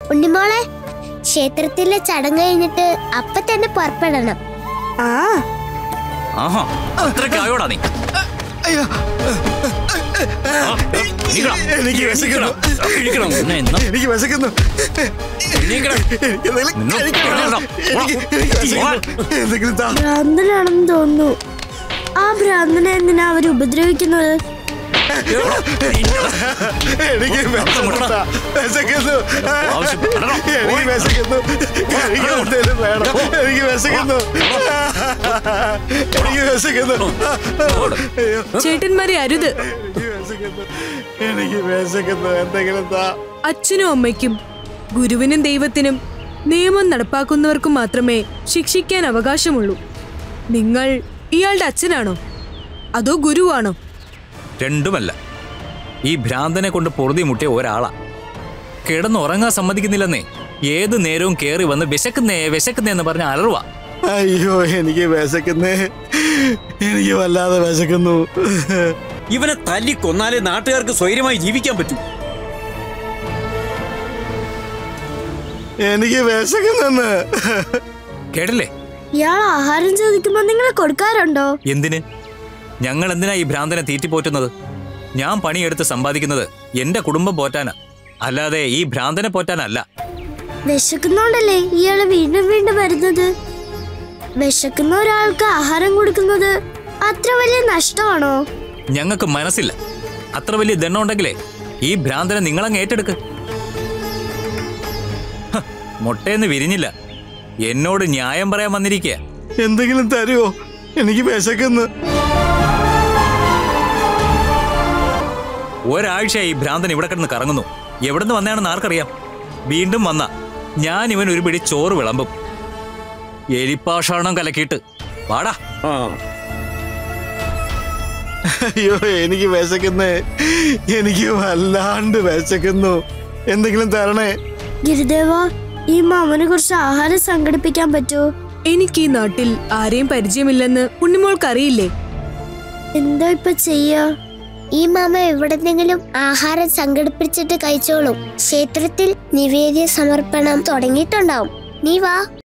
ഉണ്ണിമോളെ ക്ഷേത്രത്തിലെ ചടങ്ങ് കഴിഞ്ഞിട്ട് അപ്പൊ തന്നെ പുറപ്പെടണം ആ ആഹാ അത്രയ്ക്ക് ആയോടാ നീ അയ്യോ ആ, എണീക്കടാ. എനിക്ക് വിശക്കുന്നു എണീക്കണം. എന്നെ ഇന്ന് എനിക്ക് വിശക്കുന്നു എണീക്കടാ. എനിക്ക് എന്തെങ്കിലും നിന്നോ, കഴിക്കണം. എണീക്കടാ. എനിക്ക് എനിക്ക് വിശക്കുന്നു. എന്തെങ്കിലും താ ഭ്രാന്തനാണെന്ന് തോന്നുന്നു ആ ഭ്രാന്തനെ എന്തിനാ അവർ ഉപദ്രവിക്കുന്നത് എനിക്ക് വിശക്കുന്നു. വിശക്കുന്നു ആവശ്യപ്പെടണം. എനിക്ക് വിശക്കുന്നു കഴിക്കാൻ എന്തേലും വേണം എനിക്ക് വിശക്കുന്നു എനിക്ക് വിശക്കുന്നു അയ്യോ ചേട്ടന്മാരെ അരുത് എനിക്ക് വിശക്കുന്നു എനിക്ക് വിശക്കുന്നു എന്തെങ്കിലും താ അച്ഛനും അമ്മയ്ക്കും ഗുരുവിനും ദൈവത്തിനും നിയമം നടപ്പാക്കുന്നവർക്കും മാത്രമേ ശിക്ഷിക്കാൻ അവകാശമുള്ളൂ നിങ്ങൾ ഇയാളുടെ അച്ഛനാണോ അതോ ഗുരുവാണോ രണ്ടുമല്ല ഈ ഭ്രാന്തനെ കൊണ്ട് പൊറുതി മുട്ടിയ ഒരാളാ കിടന്നുറങ്ങാൻ സമ്മതിക്കുന്നില്ലെന്നേ ഏത് നേരവും കേറി വന്ന് വിശക്കുന്നേ വിശക്കുന്നേ എന്ന് പറഞ്ഞ അലറുവാ അയ്യോ എനിക്ക് വിശക്കുന്നേ എനിക്ക് വല്ലാതെ വിശക്കുന്നു ഇവനെ തല്ലി കൊന്നാലേ നാട്ടുകാർക്ക് സ്വൈര്യമായി ജീവിക്കാൻ പറ്റൂ എനിക്ക് വിശക്കുന്നെന്ന് കേട്ടില്ലേ ഇയാൾ ആഹാരം ചോദിക്കുമ്പോ നിങ്ങൾ കൊടുക്കാറുണ്ടോ എന്തിന് ഞങ്ങൾ എന്തിനാ ഈ ഭ്രാന്തനെ തീറ്റിപ്പോറ്റുന്നത് ഞാൻ പണിയെടുത്ത് സമ്പാദിക്കുന്നത് എന്റെ കുടുംബം പോറ്റാനാ അല്ലാതെ ഈ ഭ്രാന്തനെ പോറ്റാനല്ല വിശക്കുന്നോണ്ടല്ലേ ഇയാള് വീണ്ടും വീണ്ടും വരുന്നത് വിശക്കുന്ന ഒരാൾക്ക് ആഹാരം കൊടുക്കുന്നത് അത്ര വലിയ നഷ്ടമാണോ ഞങ്ങൾക്ക് മനസ്സില്ല അത്ര വലിയ ദണ്ണം ഉണ്ടെങ്കിലേ ഈ ഭ്രാന്തനെ നിങ്ങളങ്ങ് ഏറ്റെടുക്ക് ഹ, മുട്ടയെന്ന് വിരിഞ്ഞില്ല എന്നോട് ന്യായം പറയാൻ വന്നിരിക്കുക എന്തെങ്കിലും തരുമോ എനിക്ക് വിശക്കുന്നു ഒരാഴ്ചയായി ഈ ഭ്രാന്തൻ ഇവിടെ കിടന്ന് കറങ്ങുന്നു എവിടുന്ന് വന്നതാണെന്ന് ആർക്കറിയാം വീണ്ടും വന്ന ഞാൻ ഇവൻ ഒരു പിടി ചോറ് വിളമ്പും എലിപ്പാഷാണം കലക്കിയിട്ട് വാടാ ആ അയ്യോ എനിക്ക് വിശക്കുന്നേ എനിക്ക് വല്ലാണ്ട് വിശക്കുന്നു എന്തെങ്കിലും തരണേ ഗിരിദേവ ഈ മാമനെ കുറിച്ച് ആഹാരം സംഘടിപ്പിക്കാൻ പറ്റുമോ എനിക്ക് ഈ നാട്ടിൽ ആരെയും പരിചയമില്ലെന്ന് ഉണ്ണിമോൾക്ക് അറിയില്ലേ എന്താ ഇപ്പൊ ചെയ്യാ ഈ മാമ എവിടെന്നെങ്കിലും ആഹാരം സംഘടിപ്പിച്ചിട്ട് കഴിച്ചോളും ക്ഷേത്രത്തിൽ നിവേദ്യ സമർപ്പണം തുടങ്ങിയിട്ടുണ്ടാവും നീ വാ